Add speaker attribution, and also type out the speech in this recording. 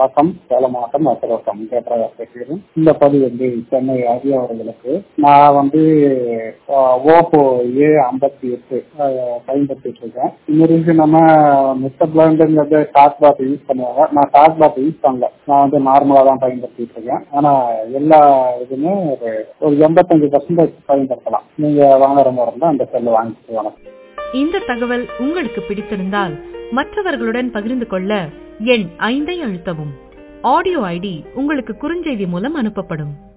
Speaker 1: வணக்கம் சேலம் மாவட்டம் அசரோட்டம் கேட்ட பேசுகிறேன் இந்த பதிவு வந்து சென்னை ஆகிய அவர்களுக்கு நான் வந்து ஓப்போ ஏ ஐம்பத்தி எட்டு பயன்படுத்திட்டு இருக்கேன் இன்னொரு விஷயம் நம்ம மிஸ்டர் பிளாண்டுங்கிறது டாக் பாத் யூஸ் பண்ணுவாங்க நான் டாக் பாத் யூஸ் பண்ணல நான் வந்து நார்மலாக தான் பயன்படுத்திட்டு இருக்கேன் ஆனால் எல்லா இதுவுமே ஒரு ஒரு எண்பத்தஞ்சு பர்சன்டேஜ் பயன்படுத்தலாம் நீங்கள் வாங்குற மாதிரி இருந்தால் அந்த செல்லு வாங்கிட்டு வணக்கம்
Speaker 2: இந்த தகவல் உங்களுக்கு பிடித்திருந்தால் மற்றவர்களுடன் பகிர்ந்து கொள்ள எண் ஐந்தை அழுத்தவும் ஆடியோ ஐடி உங்களுக்கு குறுஞ்செய்தி மூலம் அனுப்பப்படும்